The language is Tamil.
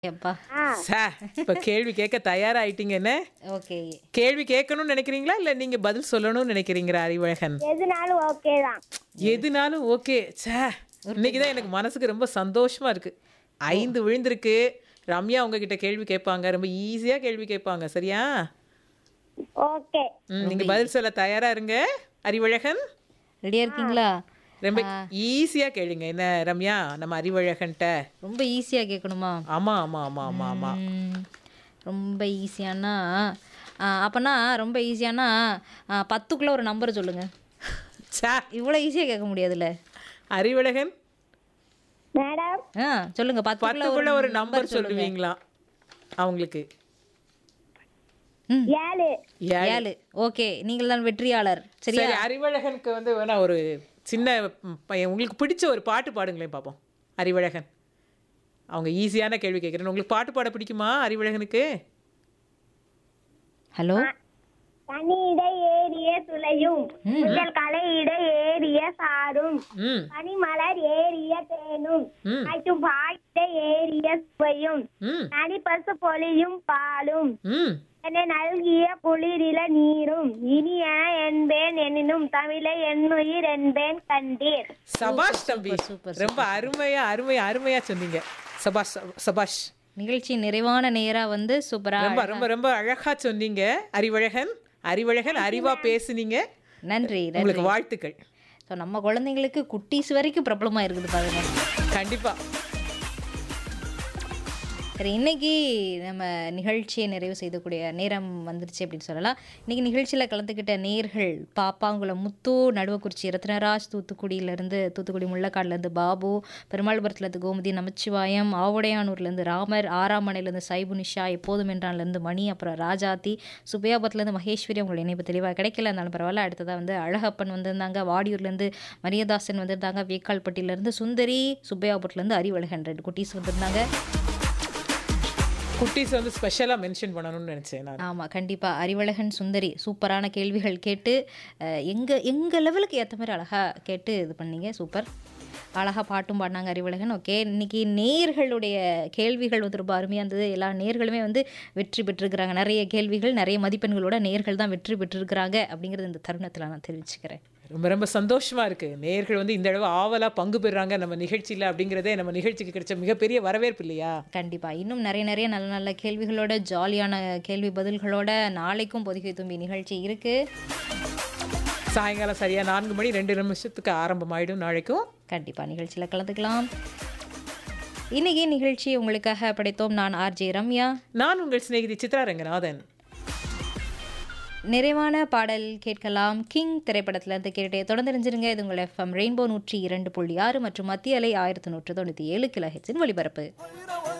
எப்பா சே இப்ப கேள்வி கேட்க தயாராயிட்டீங்க என்ன ஓகே கேள்வி கேட்கணும்னு நினைக்கிறீங்களா இல்ல நீங்க பதில் சொல்லணும்னு நினைக்கிறீங்களா அறிவழகன் எதுனாலும் ஓகே தான் எதுனாலும் ஓகே சே இன்னைக்கு தான் எனக்கு மனசுக்கு ரொம்ப சந்தோஷமா இருக்கு ஐந்து விழுந்திருக்கு ரம்யா உங்ககிட்ட கேள்வி கேட்பாங்க ரொம்ப ஈஸியா கேள்வி கேட்பாங்க சரியா ஓகே ம், நீங்க பதில் சொல்ல தயாரா இருங்க அறிவழகன் ரெடியா இருக்கீங்களா ரொம்ப ஈஸியா கேளுங்க என்ன ரம்யா நம்ம அறிவழகன்ட்ட ரொம்ப ஈஸியா கேட்கணுமா ஆமா ஆமா ஆமா ஆமா ஆமா ம், ரொம்ப ஈஸியானா ஆ, அப்பனா ரொம்ப ஈஸியானா ஆ, பத்துக்குள்ள ஒரு நம்பர் சொல்லுங்க சே இவ்வளோ ஈஸியாக கேட்க முடியாதுல்ல அறிவழகன் மேடம் ஆ சொல்லுங்க பத்துக்குள்ள பத்துக்குள்ள ஒரு நம்பர் சொல்லுவீங்களா அவங்களுக்கு ம். ஏழு ஏழு. ஏழு ஓகே நீங்கள் தான் வெற்றியாளர் சரியா சரி அறிவழகனுக்கு வந்து வேணா ஒரு சின்ன ம், பையன் உங்களுக்கு பிடிச்ச ஒரு பாட்டு பாடுங்களேன் பார்ப்போம் அறிவழகன் அவங்க ஈஸியான கேள்வி கேட்குறேன் உங்களுக்கு பாட்டு பாட பிடிக்குமா அறிவழகனுக்கு ஹலோ தனியிட ஏறிய துளையும் முதல் கலையிட ஏறிய சாரும் ம் பனிமலர் ஏறிய தேனும் ம் மற்றும் பாயிட ஏறிய சுவையும் ம் தனி பசு பொலியும் பாலும் ம் என்னை நல்கிய குளிரில நீரும் இனிய என்பேன் எனினும் தமிழை என்னுயிர் என்பேன் கண்டீர் சபாஷ் தம்பி சூப்பர், ரொம்ப அருமையா அருமையா அருமையா சொன்னீங்க சபாஷ் சபாஷ் நிகழ்ச்சி நிறைவான நேரா வந்து சூப்பரா ரொம்ப ரொம்ப ரொம்ப அழகா சொன்னீங்க அறிவழகன் அறிவழகன் அறிவா பேசுனீங்க நன்றி நன்றி உங்களுக்கு வாழ்த்துக்கள் ஸோ நம்ம குழந்தைங்களுக்கு குட்டீஸ் வரைக்கும் பிரபலமாக இருக்குது பாருங்க கண்டிப்பா சரி இன்னைக்கு நம்ம நிகழ்ச்சியை நிறைவு செய்யக்கூடிய நேரம் வந்துருச்சு அப்படின்னு சொல்லலாம் இன்னைக்கு நிகழ்ச்சியில் கலந்துக்கிட்ட நேர்கள் பாப்பாங்குளம் முத்து நடுவக்குறிச்சி ரத்னராஜ் தூத்துக்குடியிலேருந்து தூத்துக்குடி முள்ளக்காடுலேருந்து பாபு பெருமாள்புரத்துலேருந்து கோமதி நமச்சிவாயம் ஆவுடையானூர்லேருந்து ராமர் ஆறாம் மனையிலேருந்து சைபு நிஷா எப்போதும் என்றான்லேருந்து மணி அப்புறம் ராஜாத்தி சுபயாபத்துலேருந்து மகேஸ்வரி உங்களோட இணைப்பு தெளிவாக கிடைக்கல இருந்தாலும் பரவாயில்ல அடுத்ததாக வந்து அழகப்பன் வந்திருந்தாங்க வாடியூர்லேருந்து மரியதாசன் வந்திருந்தாங்க வேக்கால்பட்டியிலேருந்து சுந்தரி சுப்பையாபுரத்துலேருந்து அறிவழகன் ரெண்டு குட்டீஸ் வந்திருந்தாங்க குட்டீஸ் வந்து ஸ்பெஷலா மென்ஷன் பண்ணணும்னு நினைச்சேன் நான் ஆமாம் கண்டிப்பாக அறிவழகன் சுந்தரி சூப்பரான கேள்விகள் கேட்டு அஹ், எங்க எங்கள் லெவலுக்கு ஏற்ற மாதிரி அழகாக கேட்டு இது பண்ணீங்க சூப்பர் அழகாக பாட்டும் பாடினாங்க அறிவழகன் ஓகே இன்னைக்கு நேர்களுடைய கேள்விகள் வந்து ரொம்ப அருமையாக இருந்தது எல்லா நேர்களுமே வந்து வெற்றி பெற்றிருக்கிறாங்க நிறைய கேள்விகள் நிறைய மதிப்பெண்களோட நேர்கள் தான் வெற்றி பெற்றிருக்கிறாங்க அப்படிங்கிறது இந்த தருணத்தில் நான் தெரிவிச்சுக்கிறேன் ரொம்ப ரொம்ப சந்தோஷமா இருக்கு நேயர்கள் வந்து இந்த அளவு ஆவலா பங்கு பெறுறாங்க நம்ம நிகழ்ச்சியில அப்படிங்கிறதே நம்ம நிகழ்ச்சிக்கு கிடைச்ச மிகப்பெரிய வரவேற்பு இல்லையா கண்டிப்பாக இன்னும் நிறைய நிறைய நல்ல நல்ல கேள்விகளோட ஜாலியான கேள்வி பதில்களோட நாளைக்கும் பொதிகை தும்பி நிகழ்ச்சி இருக்குது சாயங்காலம் சரியா நான்கு மணி ரெண்டு நிமிஷத்துக்கு ஆரம்பமாயிடும் நாளைக்கும் கண்டிப்பாக நிகழ்ச்சியில் கலந்துக்கலாம் இன்னைக்கு நிகழ்ச்சி உங்களுக்காக படைத்தோம் நான் ஆர்ஜே ரம்யா நான் உங்கள் சிநேகிதி சித்ரா ரங்கநாதன் நிறைவான பாடல் கேட்கலாம் கிங் திரைப்படத்துல இருந்து கேட்டே தொடர்ந்து தெரிஞ்சிருங்க இது உங்கள் எஃப்எம் ரெயின்போ நூற்றி இரண்டு புள்ளி ஆறு மற்றும் மத்திய அலை ஆயிரத்தி நூற்று தொண்ணூற்றி ஏழு கிலோ ஹெச்சின் ஒளிபரப்பு